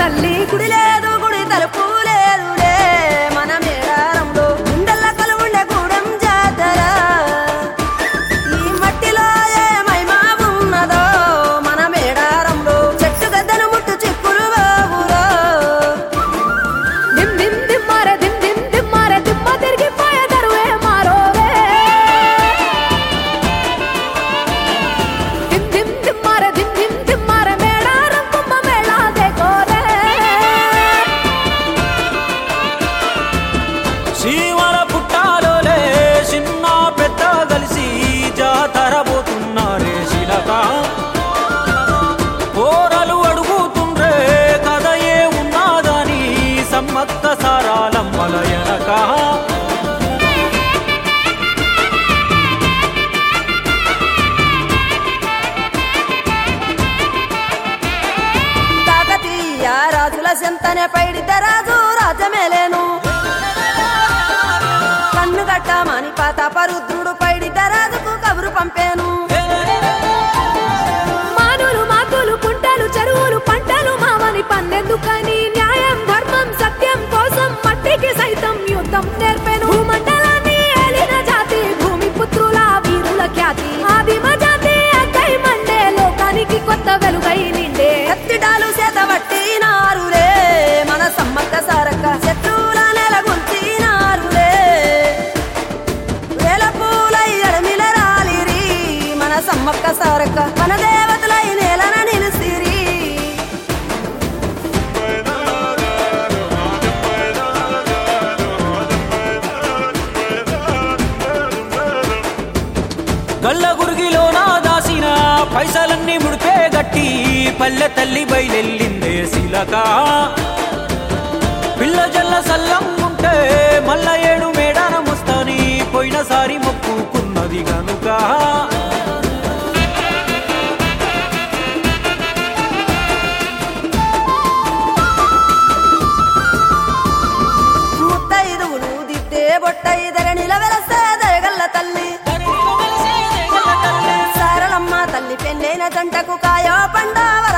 తల్లి గుడి లేదు గుడి తలుపు లేదులే మన మేడారంలో గుండెల్ల కలువుండే గూడెం జాతర ఈ మట్టిలో ఏ మహిమా ఉన్నదో మన మేడారంలో చెట్టు గద్దను ముట్టు చిక్కులు బాబులో దిమ్ దిమ్ దిమ్మార దిమ్ దిమ్ దిమ్మార దిమ్మ తిరిగిపోయే దరువే మారోవే దిమ్ దిమ్ దిమ్మార దిమ్ దిమ్ దిమ్మార మేడారం కుమ్మ మేళా దేకోరే శివల పుట్టాలోలే చిన్న పెద్ద కలిసి జాతర పోతున్నారే శిలక పోరలు అడుగుతుండ్రే కథ ఏ ఉన్నాదని సమ్మక్క సారాలమ్మల ఎనక కాకతీయ రాజుల చెంతనే పైడిత రాజు రాజమేలేను కన్ను గట్టమని పాతాపరుద్రుడు పైడిత రాజుకు కబురు పంపాను మానులు మాకులు కుంటలు చెరువులు పంటలు మామని పన్నెందుకని న్యాయం ధర్మం సత్యం కోసం మట్టికి సైతం యుద్ధం నేర్పెను భూమండలాన్ని ఏలిన జాతి భూమి పుత్రుల వీరుల ఖ్యాతి ఆదిమ జాతి అక్కై మండే లోకానికి కొత్త వెలుగై నిండే ఎత్తిడాలు చేతబట్టినారులే మన సమ్మక్క సారక్క శత్రువుల నెలగొల్చినారులే వేల పూలై అడమిల రాలిరి మన సమ్మక్క సారక్క మన దేవతలై నేలన నిలిసిరి గల్ల గురిగిలో నా దాసిన పైసలన్నీ ముడిపే గట్టి పల్లె తల్లి బయలెల్లిందే శిలక పిల్ల జల్ల సల్లం ఉంటే మల్ల ఏడు మేడాన ముస్తాని పోయినసారి మొక్కుకున్నది గనుక ముత్తైదువులు దిద్దే బొట్టైదర నిలవెలసే దయగల్ల తల్లి సారలమ్మ తల్లి పెళ్ళైన జంటకు కాయో పండవ